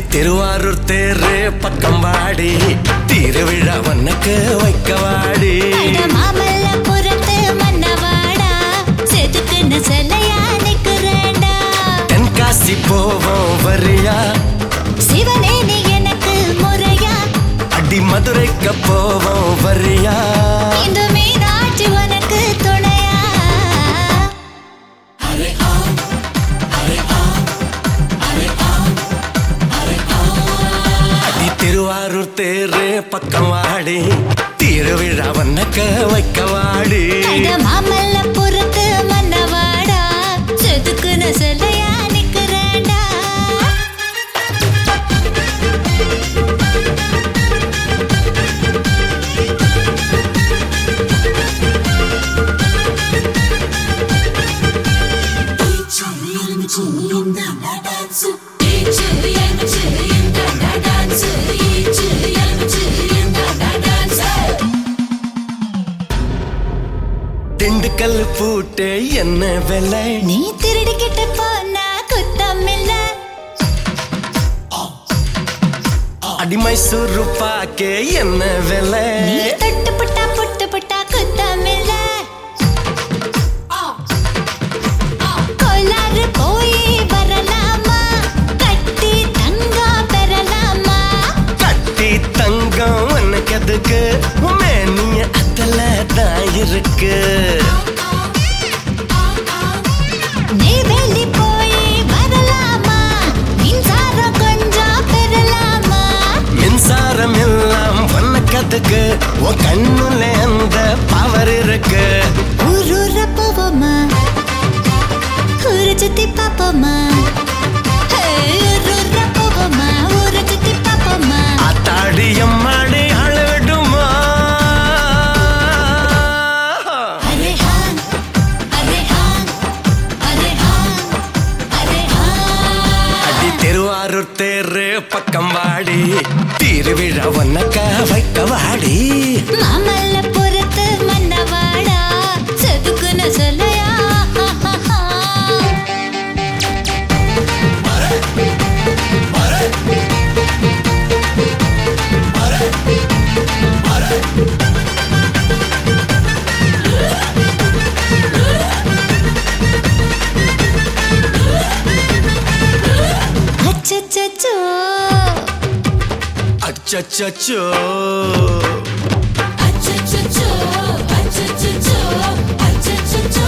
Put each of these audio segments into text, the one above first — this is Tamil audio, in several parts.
திருவாரூர் தேரு பக்கம் வாடி திருவிழா வண்ணக்கு வைக்க வாடி அட மாமல்லபுரத்து மன்னவாடா, செதுக்குன சிலையா நிக்கிறேன்டா. தென்காசி போவோம் வரியா சிவனே நீ எனக்கு முறையா அடி மதுரைக்கு போவோம் வரியா இந்த மீனாட்சி உனக்கு துணையா அடி திருவாரூர் தேரு பக்கம் வாடி திருவிழா வண்ணக்க வைக்க வாடி அட மாமல்லபுரத்து மன்னவாடா, செதுக்குன சிலையா நிக்கிறேன்டா. திண்டுக்கல் பூட்டு என்ன விலை நீ திருடிக்கிட்டு போனா குத்தமில்ல அடி மைசூரு பாக்கே என்ன விலை நீ தொட்டு புட்டா புட்டு புட்டா குத்தமில்ல கோலாறு போய் வரலாமா கட்டி தங்கம் பெறலாமா கட்டி தங்கம் உனக்கு எதுக்கு மேனிய அத்தல தான் இருக்கு நெய்வேலி போய் வரலாமா மின்சாரம் கொஞ்சம் பெறலாமா மின்சாரம் எல்லாம் உனக்கு எதுக்கு உன் கண்ணுல அந்த பவர் இருக்கு ஊரூர போவோமா ஊரை சுத்தி பாப்போமா ஹே, ஊரூர போவோமா ஊரை சுத்தி பாப்போமா அத்தாடி அம்மாடி அளவிடுமா அரே ஹான் அரே ஹான் அரே ஹான் அரே ஹான் அடி திருவாரூர் தேரு பக்கம் வாடி திருவிழா உனக்க வைக்க வாடி மாமல்லபுரத்து மன்னவாடா செதுக்குன சொல்லையா அச்சச்சோ அச்சச்சோ அச்சச்சோ அச்சச்சோ அச்சச்சோ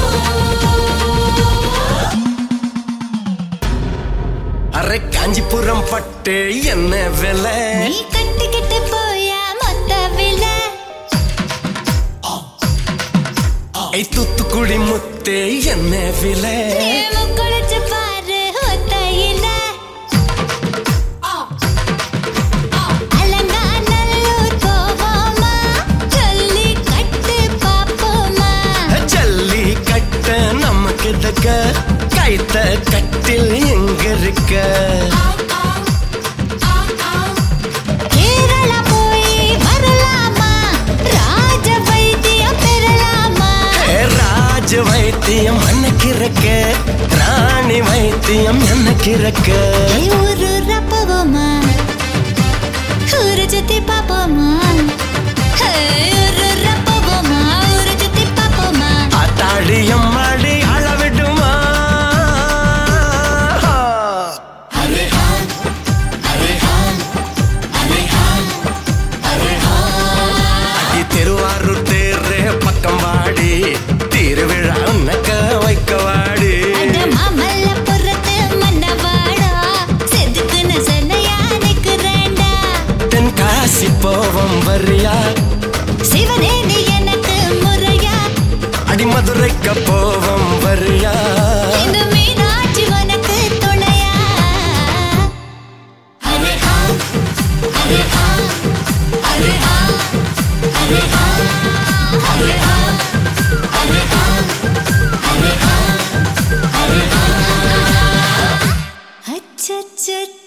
அரை காஞ்சிபுரம் பட்டு என்ன விலை நீ கட்டிக்கிட்டு போயா மொத்த விலை ஐ தூத்துக்குடி முத்தே என்ன விலை நீ முக்குளிச்சு பாரு ஒத்தையில அலங்காநல்லூர் போவோமா சொல்லி கட்டு பாப்போமா ஜல்லி கட்ட நமக்கு தக்க கைத்த கட்டில் எங்க இருக்க கேரளா போய் வரலாமா ராஜ வைத்தியம் பெறலாமா ஏ, ராஜ வைத்தியம் அன்னைக்கு இருக்க ராணி வைத்தியம் எனக்கு இருக்க ஏய், ஊரூரா போவோமா ஊரை சுத்தி பாப்போமா ஹே, ஊரூரா போவோமா ஊரை சுத்தி பாப்போமா அத்தாடி அம்மாடி அளவிடுமா அடி திருவாரூர் தேரு பக்கம் வாடி திருவிழா உனக்க வைக்க வாடி அட மாமல்லபுரத்து மன்னவாடா, செதுக்குன சிலையா நிக்கிறேன்டா. தென்காசி போவோம் வரியா சிவனே நீ எனக்கு முறையா அடி மதுரைக்கு போவோம் வரியா இந்த மீனாட்சி உனக்கு துணையா அரே ஹா, அரே ஹா, அரே ஹா, அரே ஹா, அரே ஹா, அரே ஹா, அரே ஹா, அரே ஹா. அச்சச்சோ